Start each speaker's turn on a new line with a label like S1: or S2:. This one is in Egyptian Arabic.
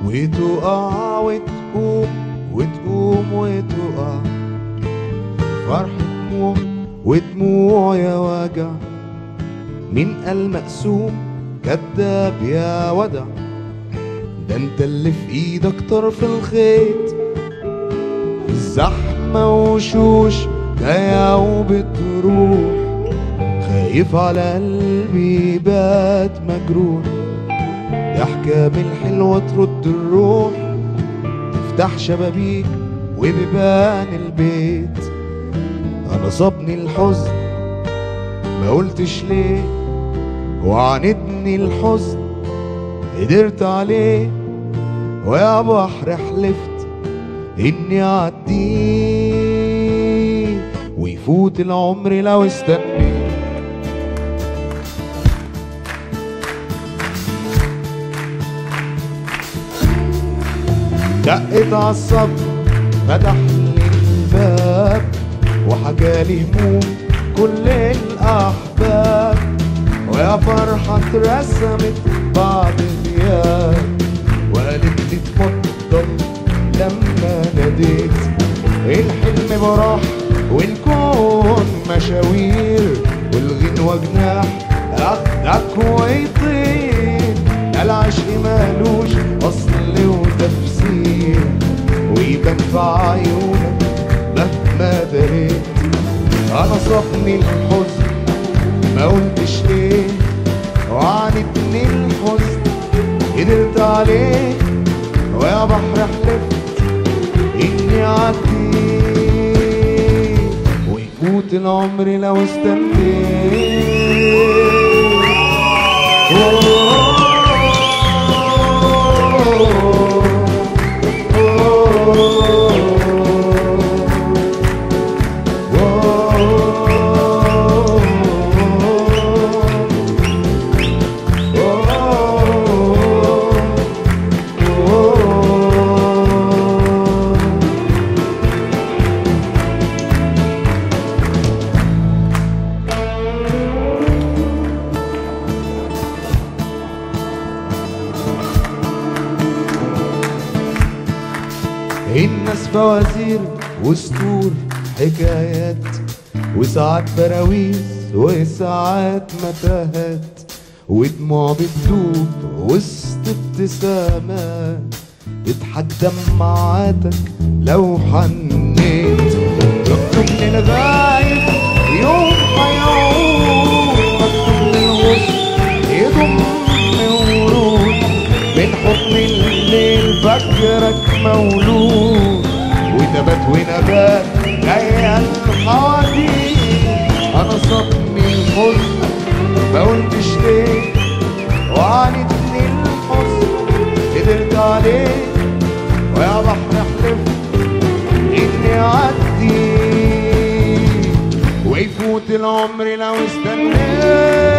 S1: وتقع وتقوم وتقوم وتقع فرح دموع ودموع يا وجع مين قال مقسوم كداب يا ودع ده انت اللي في ايدك طرف الخيط الزحمة وشوش جاية وبتروح خايف على قلبي بات مجروح ضحكة بالحلوة ترد الروح تفتح شبابيك وبيبان البيت انا صابني الحزن ما قلتش ليه وعاندني الحزن قدرت عليه ويا بحر حلفت اني اعديه ويفوت العمر لو استنيت دقت عالصبر فتح لي الباب وحكالي هموم كل الأحباب ويا فرحة اترسمت بعد غياب وقالت لي اتفضل لما ناديت الحلم براح والكون مشاوير والغنوة جناح اخدك ويطير العشق مالوش اصل وتفسير ويبان في عيونك مهما دريت انا صفني الحزن ما قلتش ليه وعانتني الحزن قدرت عليه ويا بحر حلفت اني اعدي ويفوت العمر لو استنيت الناس فوازير وسطور حكايات وساعات براويز وساعات متاهات ودموع بتدوب وسط ابتسامات تضحك دمعاتك لو حنيت مكتوب للغايب يوم هيعود مكتوب للغصن يضم ورود من حضن الليل فاكرك مولود ونبات ونبات جاية الحواديت انا صدمي الحزن ما قلتش ليه وعانتني الحزن قدرت عليه ويا بحر حلفت اني اعدي ويفوت العمر لو استنيت